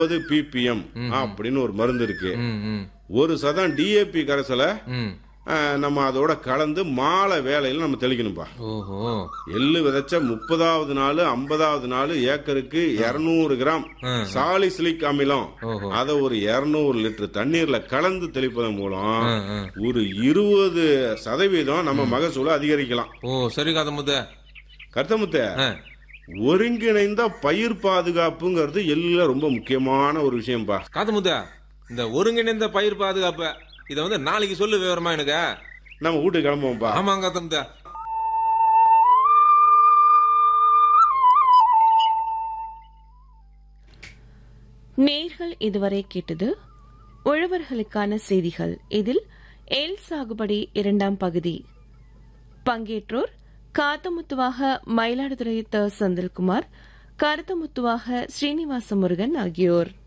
முப்பது பிபிஎம் அப்படின்னு ஒரு மருந்து இருக்கு ம் ம் ஒரு சதம் டிஏபி கரைசலை ம் அஹ், நம்ம அதோட கலந்து மாலை வேலையில நம்ம தெளிக்கணும்பா ஓஹோ எள்ளு விதைச்ச முப்பதாவது நாள் ஐம்பதாவது நாள் ஏக்கருக்கு இருநூறு கிராம் சாலிசிலிக் அமிலம் ஓஹோ. அதை ஒரு இருநூறு லிட்டர் தண்ணீர்ல கலந்து தெளிப்பதன் மூலம் ஆ, ஆ. ஒரு இருபது சதவீதம் நம்ம மகசூலை அதிகரிக்கலாம் ஓ சரி காதமுத்த கருத்தமுத்த ஆ ஒருங்கிணைந்த பயிர் பாதுகாப்புங்கிறது எல்ல ரொம்ப முக்கியமான ஒரு விஷயம்பா காதமுத்த இந்த ஒருங்கிணைந்த பயிர் பாதுகாப்பு இத வந்து நாளைக்கு சொல்லு விவரமா எனக்கு நம்ம வீட்டுக்கு கிளம்புவோம்பா ஆமாங்க காதமுத்த நேர்கள் இதுவரை கேட்டது உழவர்களுக்கான செய்திகள் இதில் எல் சாகுபடி இரண்டாம் பகுதி பங்கேற்றோர் காத்தமுத்துவாக மயிலாடுதுறை த செந்தில்குமார் கருத்தமுத்துவாக ஸ்ரீனிவாச முருகன் ஆகியோர்